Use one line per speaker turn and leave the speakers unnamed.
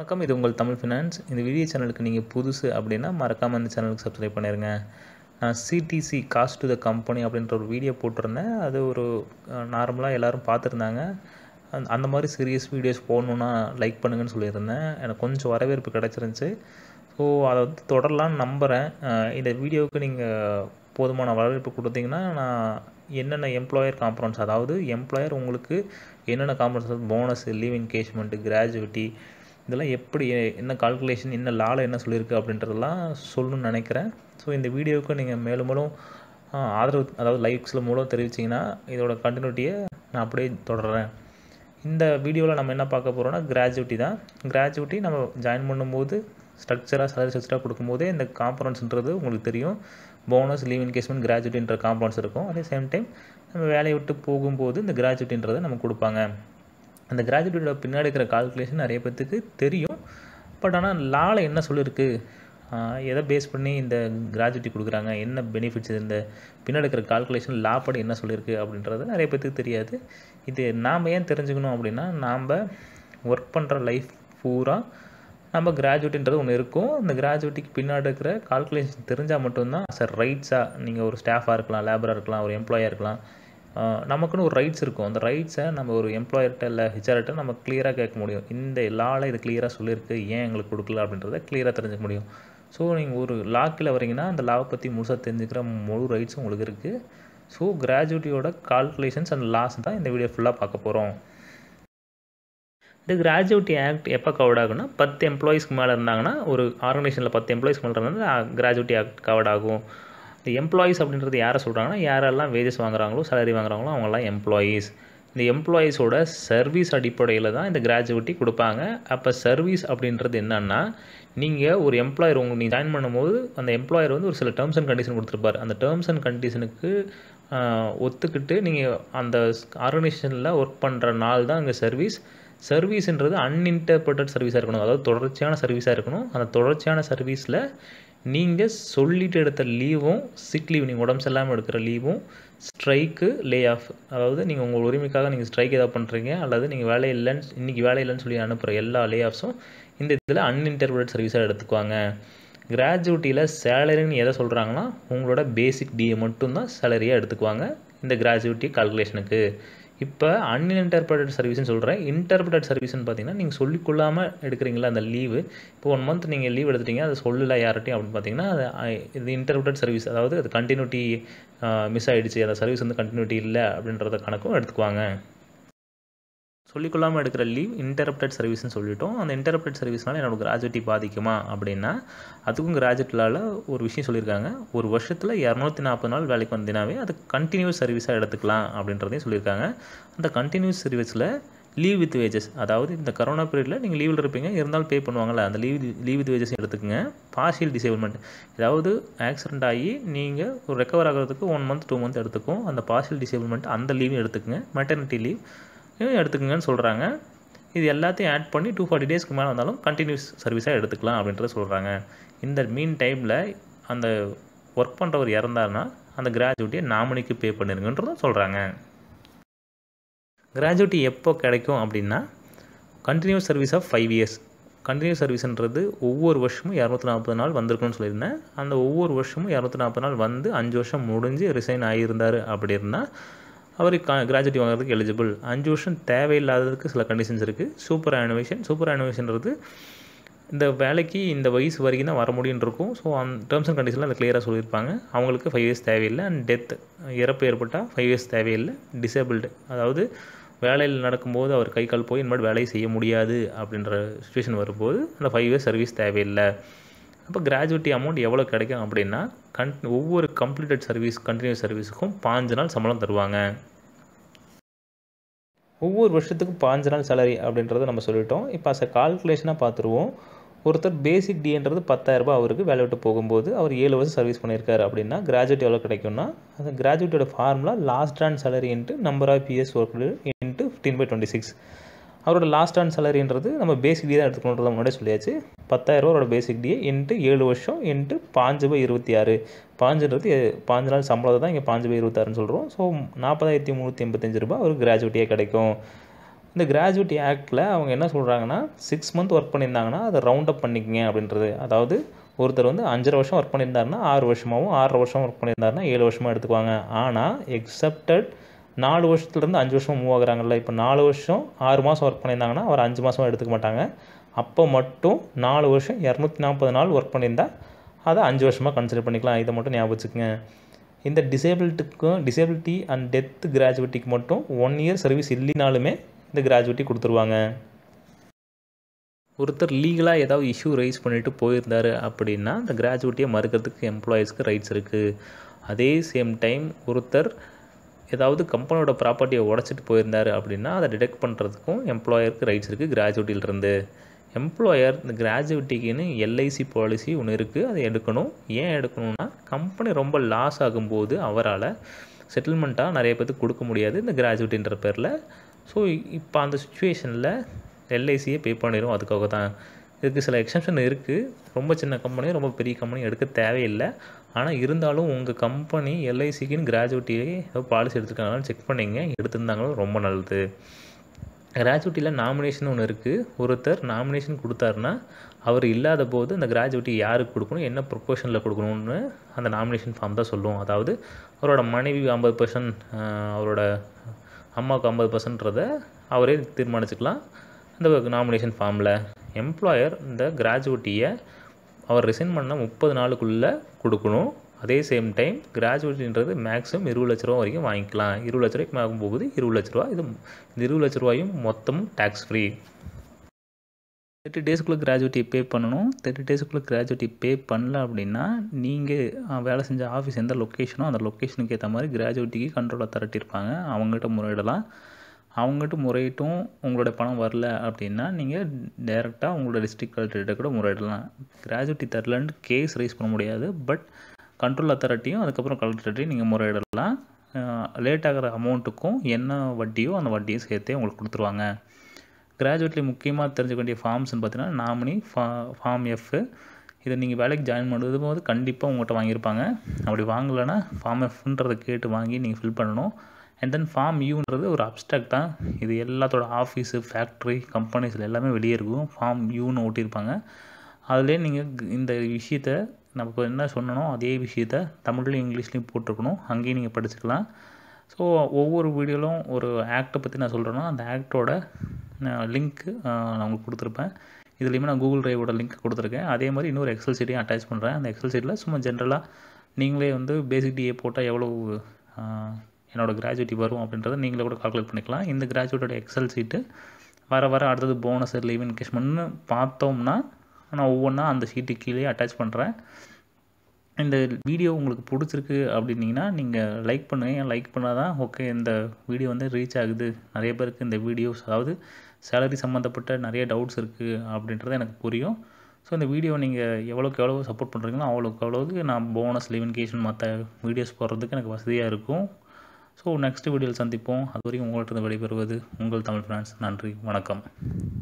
வணக்கம் இது உங்கள் தமிழ் ஃபினான்ஸ் இந்த வீடியோ சேனலுக்கு நீங்கள் புதுசு அப்படின்னா மறக்காமல் இந்த சேனலுக்கு சப்ஸ்கிரைப் பண்ணிடுங்க நான் CTC cost to the company அப்படின்ற ஒரு வீடியோ போட்டிருந்தேன் அது ஒரு நார்மலாக எல்லோரும் பார்த்துருந்தாங்க அந்த அந்த மாதிரி சீரியஸ் வீடியோஸ் போடணுன்னா லைக் பண்ணுங்கன்னு சொல்லியிருந்தேன் எனக்கு கொஞ்சம் வரவேற்பு கிடச்சிருந்துச்சி ஸோ அதை வந்து தொடரலான்னு நம்புகிறேன் இந்த வீடியோவுக்கு நீங்கள் போதுமான வரவேற்பு கொடுத்தீங்கன்னா நான் என்னென்ன எம்ப்ளாயர் காம்பனன்ஸ் அதாவது எம்ப்ளாயர் உங்களுக்கு என்னென்ன components bonus leave encashment gratuity இதெல்லாம் எப்படி என்ன கால்குலேஷன் என்ன லாவில் என்ன சொல்லியிருக்கு அப்படின்றதெல்லாம் சொல்லணும்னு நினைக்கிறேன் ஸோ இந்த வீடியோவுக்கு நீங்கள் மேலும் மேலும் ஆதரவு அதாவது லைக்ஸில் மூலம் தெரிவிச்சிங்கன்னா இதோட கண்டினியூட்டியை நான் அப்படியே தொடர்றேன் இந்த வீடியோவில் நம்ம என்ன பார்க்க போகிறோம்னா கிராஜுவிட்டி தான் கிராஜுவிட்டி நம்ம ஜாயின் பண்ணும்போது ஸ்ட்ரக்சராக சேலரி ஸ்ட்ரக்சராக கொடுக்கும்போதே இந்த காம்பனன்ஸ்ன்றது உங்களுக்கு தெரியும் போனஸ் லீவ் என்கேஜ்மெண்ட் கிராஜுவிட்டின்ற காம்பனன்ஸ் இருக்கும் அதே சேம் டைம் நம்ம வேலையை விட்டு போகும்போது இந்த கிராஜுவிட்டின்றதை நமக்கு கொடுப்பாங்க அந்த கிராஜுவிட்டியோட பின்னாடி இருக்கிற கால்குலேஷன் நிறைய பேர்த்துக்கு தெரியும் பட் ஆனால் லாவில் என்ன சொல்லியிருக்கு எதை பேஸ் பண்ணி இந்த கிராஜுவிட்டி கொடுக்குறாங்க என்ன பெனிஃபிட்ஸ் இந்த பின்னாடி இருக்கிற கால்குலேஷன் லா படி என்ன சொல்லியிருக்கு அப்படின்றது நிறைய பேர்த்துக்கு தெரியாது இது நாம் ஏன் தெரிஞ்சுக்கணும் அப்படின்னா நாம் ஒர்க் பண்ணுற லைஃப் பூரா நம்ம கிராஜுவேட்டின்றது ஒன்று இருக்கும் அந்த கிராஜுவேட்டிக்கு பின்னாடி இருக்கிற கால்குலேஷன் தெரிஞ்சால் மட்டும்தான் சார் ரைட்ஸாக நீங்கள் ஒரு ஸ்டாஃபாக இருக்கலாம் லேபராக இருக்கலாம் ஒரு எம்ப்ளாயாக இருக்கலாம் நமக்குன்னு ஒரு ரைட்ஸ் இருக்கும் அந்த ரைட்ஸை நம்ம ஒரு எம்ப்ளாயர்கிட்ட இல்லை ஹெச்ஆர்கிட்ட நம்ம கிளியராக கேட்க முடியும் இந்த லாவில் இது கிளியராக சொல்லியிருக்கு ஏன் எங்களுக்கு கொடுக்கல அப்படின்றத கிளியராக தெரிஞ்சுக்க முடியும் ஸோ நீங்கள் ஒரு லாக்கில் வரீங்கன்னா அந்த லாவை பற்றி முழுசாக தெரிஞ்சுக்கிற முழு ரைட்ஸும் உங்களுக்கு இருக்குது ஸோ கிராஜுவிட்டியோட கால்குலேஷன்ஸ் அண்ட் லாஸ் தான் இந்த வீடியோ ஃபுல்லாக பார்க்க போகிறோம் இந்த கிராஜுவிட்டி ஆக்ட் எப்போ கவர்ட் ஆகும்னா பத்து எம்ப்ளாயீஸ்க்கு மேலே இருந்தாங்கன்னா ஒரு ஆர்கனைசேஷனில் பத்து எம்ப்ளாயீஸ்க்கு மேலே இருந்தால் கிராஜுவிட்டி ஆக்ட் கவர்ட் ஆகும் இந்த எம்ப்ளாயீஸ் அப்படின்றது யாரை சொல்கிறாங்கன்னா யாரெல்லாம் வேஜஸ் வாங்குறாங்களோ சேலரி வாங்குறாங்களோ அவங்களாம் எம்ப்ளாயீஸ் இந்த எம்ப்ளாயீஸோட சர்வீஸ் அடிப்படையில் தான் இந்த கிராஜுவிட்டி கொடுப்பாங்க அப்போ சர்வீஸ் அப்படின்றது என்னென்னா நீங்கள் ஒரு எம்ப்ளாயர் உங்களுக்கு நீங்கள் ஜாயின் பண்ணும்போது அந்த எம்ப்ளாயர் வந்து ஒரு சில டேர்ம்ஸ் அண்ட் கண்டிஷன் கொடுத்துருப்பார் அந்த டேர்ம்ஸ் அண்ட் கண்டிஷனுக்கு ஒத்துக்கிட்டு நீங்கள் அந்த ஆர்கனைசேஷனில் ஒர்க் பண்ணுற நாள் தான் அங்கே சர்வீஸ் சர்வீஸ்ன்றது அன்இன்டர்பிரட்டட் சர்வீஸாக இருக்கணும் அதாவது தொடர்ச்சியான சர்வீஸாக இருக்கணும் அந்த தொடர்ச்சியான சர்வீஸில் நீங்கள் சொல்லிட்டு எடுத்த லீவும் சிக் லீவ் நீங்கள் உடம்பு சரியில்லாமல் எடுக்கிற லீவும் ஸ்ட்ரைக்கு லே ஆஃப் அதாவது நீங்கள் உங்கள் உரிமைக்காக நீங்கள் ஸ்ட்ரைக் ஏதாவது பண்ணுறீங்க அல்லது நீங்கள் வேலை இல்லைன்னு இன்றைக்கி வேலை இல்லைன்னு சொல்லி அனுப்புகிற எல்லா லே ஆஃப்ஸும் இந்த இதில் அன்இன்டர்பிரட் சர்வீஸாக எடுத்துக்குவாங்க கிராஜுவிட்டியில் சேலரின்னு எதை சொல்கிறாங்கன்னா உங்களோட பேசிக் டிஏ மட்டும்தான் சேலரியாக எடுத்துக்குவாங்க இந்த கிராஜுவிட்டி கால்குலேஷனுக்கு இப்போ அன்இன்டர்பிரட்டட் சர்வீஸ்னு சொல்கிறேன் இன்டர்பிரட்டட் சர்வீஸ்னு பார்த்தீங்கன்னா நீங்கள் சொல்லிக்கொள்ளாமல் எடுக்கிறீங்களா அந்த லீவு இப்போ ஒன் மந்த் நீங்கள் லீவ் எடுத்துட்டீங்க அதை சொல்லல யார்ட்டையும் அப்படின்னு பார்த்தீங்கன்னா அது இது இன்டர்பிரட்டட் சர்வீஸ் அதாவது அது கண்டினியூட்டி மிஸ் ஆகிடுச்சு அந்த சர்வீஸ் வந்து கண்டினியூட்டி இல்லை அப்படின்றத கணக்கும் எடுத்துக்குவாங்க சொல்லிக்கொள்ளாமல் எடுக்கிற லீவ் இன்டரப்டட் சர்வீஸ்னு சொல்லிட்டோம் அந்த இன்டரப்டட் சர்வீஸ்னால என்னோட கிராஜுவிட்டி பாதிக்குமா அப்படின்னா அதுக்கும் கிராஜுவேட்லால் ஒரு விஷயம் சொல்லியிருக்காங்க ஒரு வருஷத்தில் இரநூத்தி நாற்பது நாள் வேலைக்கு வந்தினாவே அது கண்டினியூஸ் சர்வீஸாக எடுத்துக்கலாம் அப்படின்றதையும் சொல்லியிருக்காங்க அந்த கண்டினியூஸ் சர்வீஸில் லீவ் வித் வேஜஸ் அதாவது இந்த கரோனா பீரியடில் நீங்கள் லீவில் இருப்பீங்க இருந்தாலும் பே பண்ணுவாங்கள்ல அந்த லீவ் லீவ் வித் வேஜஸ் எடுத்துக்கங்க பார்ஷியல் டிசேபிள்மெண்ட் ஏதாவது ஆக்சிடென்ட் ஆகி நீங்கள் ஒரு ரெக்கவர் ஆகிறதுக்கு ஒன் மந்த் டூ மந்த் எடுத்துக்கும் அந்த பார்ஷியல் டிசேபிள்மெண்ட் அந்த லீவும் எடுத்துக்கங்க மெட்டர்னிட்டி லீவ் எடுத்துக்கங்கன்னு சொல்கிறாங்க இது எல்லாத்தையும் ஆட் பண்ணி டூ ஃபார்ட்டி டேஸ்க்கு மேலே வந்தாலும் கண்டினியூஸ் சர்வீஸாக எடுத்துக்கலாம் அப்படின்றத சொல்கிறாங்க இந்த மீன் டைமில் அந்த ஒர்க் பண்ணுறவர் இறந்தாருன்னா அந்த கிராஜுவிட்டியை நாமினிக்கு பே பண்ணிருங்கன்றதும் சொல்கிறாங்க கிராஜுவிட்டி எப்போ கிடைக்கும் அப்படின்னா continuous service of five years continuous சர்வீஸ்ன்றது ஒவ்வொரு வருஷமும் இரநூத்தி நாற்பது நாள் வந்திருக்குன்னு சொல்லியிருந்தேன் அந்த ஒவ்வொரு வருஷமும் இரநூத்தி நாற்பது நாள் வந்து அஞ்சு வருஷம் முடிஞ்சு ரிசைன் ஆகியிருந்தார் அப்படின்னா அவர் கிராஜுவேட்டி வாங்குறதுக்கு எலிஜிபிள் அஞ்சு வருஷம் தேவையில்லாததுக்கு சில கண்டிஷன்ஸ் இருக்குது சூப்பர் ஆனிவேஷன் சூப்பர் ஆனிவேஷன்றது இந்த வேலைக்கு இந்த வயசு வரைக்கும் தான் வர முடியும்னு இருக்கும் ஸோ அந்த டேர்ம்ஸ் அண்ட் கண்டிஷனில் அதை கிளியராக சொல்லியிருப்பாங்க அவங்களுக்கு ஃபைவ் இயர்ஸ் தேவையில்லை அண்ட் டெத் இறப்பு ஏற்பட்டால் ஃபைவ் இயர்ஸ் தேவையில்லை டிசேபிள்டு அதாவது வேலையில் நடக்கும்போது அவர் கை கால் போய் இனிமேல் வேலையை செய்ய முடியாது அப்படின்ற சுச்சுவேஷன் வரும்போது அந்த ஃபைவ் இயர்ஸ் சர்வீஸ் தேவையில்லை அப்போ கிராஜுவிட்டி அமௌண்ட் எவ்வளோ கிடைக்கும் அப்படின்னா கன் ஒவ்வொரு கம்ப்ளீட்டட் சர்வீஸ் கண்டினியூஸ் சர்வீஸுக்கும் பாஞ்சு நாள் சம்பளம் தருவாங்க ஒவ்வொரு வருஷத்துக்கும் பாஞ்சு நாள் சேலரி அப்படின்றத நம்ம சொல்லிட்டோம் இப்போ அஸ் அ கால்குலேஷனாக பார்த்துருவோம் ஒருத்தர் பேசிக் டின்றது பத்தாயிரரூபா அவருக்கு வேலை விட்டு போகும்போது அவர் ஏழு வருஷம் சர்வீஸ் பண்ணியிருக்காரு அப்படின்னா கிராஜுவேட் எவ்வளோ கிடைக்கும்னா அந்த கிராஜுவேட்டோட ஃபார்முலா லாஸ்ட் ஆன் salary into number of years work into fifteen by twenty six அவரோட லாஸ்ட் ஆன் சேலரின்றது நம்ம பேசிக் டி தான் எடுத்துக்கணுன்றத முன்னாடி சொல்லியாச்சு பத்தாயிரரூவா அவரோட பேசிக் டிஏ இன்ட்டு ஏழு வருஷம் இன்ட்டு பாஞ்சு பை இருபத்தி ஆறு பாஞ்சுன்றது பாஞ்சு நாள் சம்பளத்தை தான் இங்கே பாஞ்சு பை இருபத்தாறுன்னு சொல்கிறோம் ஸோ நாற்பதாயிரத்தி முந்நூற்றி எண்பத்தஞ்சு ரூபா ஒரு கிராஜுவேட்டியாக கிடைக்கும் இந்த கிராஜுவிட்டி ஆக்டில் அவங்க என்ன சொல்கிறாங்கன்னா சிக்ஸ் மந்த் ஒர்க் பண்ணியிருந்தாங்கன்னா அதை ரவுண்ட் அப் பண்ணிக்கங்க அப்படின்றது அதாவது ஒருத்தர் வந்து அஞ்சரை வருஷம் ஒர்க் பண்ணியிருந்தாருன்னா ஆறு வருஷமாகவும் ஆறரை வருஷம் ஒர்க் பண்ணியிருந்தாருன்னா ஏழு வருஷமாக எடுத்துக்குவாங்க ஆனால் எக்ஸப்டட் நாலு வருஷத்துலேருந்து அஞ்சு வருஷம் மூவ் ஆகுறாங்கல்ல இப்போ நாலு வருஷம் ஆறு மாதம் ஒர்க் பண்ணியிருந்தாங்கன்னா அவர் அஞ்சு மாதம் எடுத்துக்க மாட்டாங்க அப்போ மட்டும் நாலு வருஷம் இரநூத்தி நாற்பது நாள் ஒர்க் பண்ணியிருந்தா அதை அஞ்சு வருஷமாக கன்சிடர் பண்ணிக்கலாம் இதை மட்டும் ஞாபகம் வச்சுக்கோங்க இந்த டிசேபிலிட்டிக்கும் டிசேபிலிட்டி அண்ட் டெத் கிராஜுவிட்டிக்கு மட்டும் ஒன் இயர் சர்வீஸ் இல்லைனாலுமே இந்த கிராஜுவிட்டி கொடுத்துருவாங்க ஒருத்தர் லீகலாக ஏதாவது இஷ்யூ ரைஸ் பண்ணிவிட்டு போயிருந்தார் அப்படின்னா அந்த கிராஜுவிட்டியை மறுக்கிறதுக்கு எம்ப்ளாயீஸ்க்கு ரைட்ஸ் இருக்குது அதே சேம் டைம் ஒருத்தர் ஏதாவது கம்பெனியோட ப்ராப்பர்ட்டியை உடச்சிட்டு போயிருந்தார் அப்படின்னா அதை டிடெக்ட் பண்ணுறதுக்கும் எம்ப்ளாயருக்கு ரைட்ஸ் இருக்குது கிராஜுவிட்டியிலிருந்து எம்ப்ளாயர் இந்த கிராஜுவிட்டிக்குன்னு எல்ஐசி பாலிசி ஒன்று இருக்குது அதை எடுக்கணும் ஏன் எடுக்கணும்னா கம்பெனி ரொம்ப லாஸ் ஆகும்போது அவரால் செட்டில்மெண்ட்டாக நிறைய பேருக்கு கொடுக்க முடியாது இந்த கிராஜுவிட்டின்ற பேரில் ஸோ இப்போ அந்த சுச்சுவேஷனில் எல்ஐசியே பே பண்ணிடும் அதுக்காக தான் இதுக்கு சில எக்ஸம்ஷன் இருக்குது ரொம்ப சின்ன கம்பெனி ரொம்ப பெரிய கம்பெனி எடுக்க தேவையில்லை ஆனால் இருந்தாலும் உங்கள் கம்பெனி எல்ஐசிக்குன்னு கிராஜுவிட்டியே ஏதோ பாலிசி எடுத்துருக்காங்களான்னு செக் பண்ணிங்க எடுத்திருந்தாங்களும் ரொம்ப நல்லது கிராஜுவிட்டியில் நாமினேஷன் ஒன்று இருக்குது ஒருத்தர் நாமினேஷன் கொடுத்தாருன்னா அவர் இல்லாத போது அந்த கிராஜுவிட்டி யாருக்கு கொடுக்கணும் என்ன ப்ரொப்போஷனில் கொடுக்கணும்னு அந்த நாமினேஷன் ஃபார்ம் தான் சொல்லும் அதாவது அவரோட மனைவி ஐம்பது பர்சன்ட் அவரோட அம்மாவுக்கு ஐம்பது பர்சன்ட்றதை அவரே தீர்மானிச்சுக்கலாம் இந்த நாமினேஷன் ஃபார்மில் எம்ப்ளாயர் இந்த கிராஜுவிட்டியை அவர் ரிசைன் பண்ண முப்பது நாளுக்குள்ளே கொடுக்கணும் அதே சேம் டைம் கிராஜுவேட்டின்றது மேக்ஸிமம் இருபது லட்ச ரூபா வரைக்கும் வாங்கிக்கலாம் இருபது லட்ச ரூபாய்க்கு ஆகும் போகுது இருபது லட்ச ரூபா இது இந்த இருபது லட்ச ரூபாயும் மொத்தமும் டேக்ஸ் ஃப்ரீ தேர்ட்டி டேஸ்க்குள்ளே கிராஜுவிட்டி பே பண்ணணும் தேர்ட்டி டேஸ்க்குள்ளே கிராஜுவிட்டி பே பண்ணல அப்படின்னா நீங்கள் வேலை செஞ்ச ஆஃபீஸ் எந்த லொக்கேஷனோ அந்த லொக்கேஷனுக்கு ஏற்ற மாதிரி கிராஜுவிட்டிக்கு கண்ட்ரோல் அத்தாரிட்டி இருப்பாங்க அவங்ககிட்ட முறையிடலாம் அவங்ககிட்ட முறையிட்டும் உங்களோட பணம் வரல அப்படின்னா நீங்கள் டேரெக்டாக உங்களோட டிஸ்ட்ரிக்ட் கலெக்டர்கிட்ட கூட முறையிடலாம் கிராஜுவிட்டி தரலன்ட்டு கேஸ் ரைஸ் பண்ண முடியாது பட் கண்ட்ரோல் அத்தாரிட்டியும் அதுக்கப்புறம் கலெக்டர்கிட்டையும் நீங்கள் முறையிடலாம் லேட் ஆகிற அமௌண்ட்டுக்கும் என்ன வட்டியோ அந்த வட்டியும் சேர்த்தே உங்களுக்கு கொடுத்துருவாங்க கிராஜுவேட்லி முக்கியமாக தெரிஞ்சுக்க வேண்டிய ஃபார்ம்ஸ்னு பார்த்தீங்கன்னா நாமினி ஃபா ஃபார்ம் எஃப் இதை நீங்கள் வேலைக்கு ஜாயின் பண்ணுறது போது கண்டிப்பாக உங்கள்கிட்ட வாங்கியிருப்பாங்க அப்படி வாங்கலைன்னா ஃபார்ம் எஃப்ன்றதை கேட்டு வாங்கி நீங்கள் ஃபில் பண்ணணும் அண்ட் தென் ஃபார்ம் யூன்றது ஒரு அப்டாக்ட் தான் இது எல்லாத்தோட ஆஃபீஸு ஃபேக்ட்ரி கம்பெனிஸில் எல்லாமே வெளியே இருக்கும் ஃபார்ம் யூன்னு ஓட்டியிருப்பாங்க அதிலே நீங்கள் இந்த விஷயத்த நமக்கு என்ன சொன்னனோ அதே விஷயத்த தமிழ்லையும் இங்கிலீஷ்லேயும் போட்டிருக்கணும் அங்கேயும் நீங்கள் படிச்சுக்கலாம் ஸோ ஒவ்வொரு வீடியோவிலும் ஒரு ஆக்டை பற்றி நான் சொல்கிறேன்னா அந்த ஆக்டோட லிங்க் நான் உங்களுக்கு கொடுத்துருப்பேன் இதுலேயுமே நான் கூகுள் ட்ரைவோட லிங்க் கொடுத்துருக்கேன் அதே மாதிரி இன்னொரு எக்ஸல் சீட்டையும் அட்டாச் பண்ணுறேன் அந்த எக்ஸல் சீட்டில் சும்மா ஜென்ரலாக நீங்களே வந்து பேசிக் டிஏ போட்டால் எவ்வளோ என்னோடய கிராஜுவிட்டி வரும் அப்படின்றத நீங்களே கூட கால்குலேட் பண்ணிக்கலாம் இந்த கிராஜுவேட்டோட எக்ஸல் சீட்டு வர வர அடுத்தது போனஸ் லீவ் என்கேஷ்மெண்ட்னு பார்த்தோம்னா நான் ஒவ்வொன்றா அந்த ஷீட்டு கீழே அட்டாச் பண்ணுறேன் இந்த வீடியோ உங்களுக்கு பிடிச்சிருக்கு அப்படின்னீங்கன்னா நீங்கள் லைக் பண்ணுங்கள் ஏன் லைக் பண்ணால் தான் ஓகே இந்த வீடியோ வந்து ரீச் ஆகுது நிறைய பேருக்கு இந்த வீடியோஸ் அதாவது சேலரி சம்மந்தப்பட்ட நிறைய டவுட்ஸ் இருக்குது அப்படின்றது எனக்கு புரியும் ஸோ இந்த வீடியோ நீங்கள் எவ்வளோக்கு எவ்வளோ சப்போர்ட் பண்ணுறீங்களோ அவ்வளோக்கு அவ்வளோக்கு நான் போனஸ் லிவன்கேஷன் மற்ற வீடியோஸ் போடுறதுக்கு எனக்கு வசதியாக இருக்கும் ஸோ நெக்ஸ்ட் வீடியோவில் சந்திப்போம் அது வரைக்கும் உங்கள்கிட்ட விடைபெறுவது உங்கள் தமிழ் ஃப்ரெண்ட்ஸ் நன்றி வணக்கம்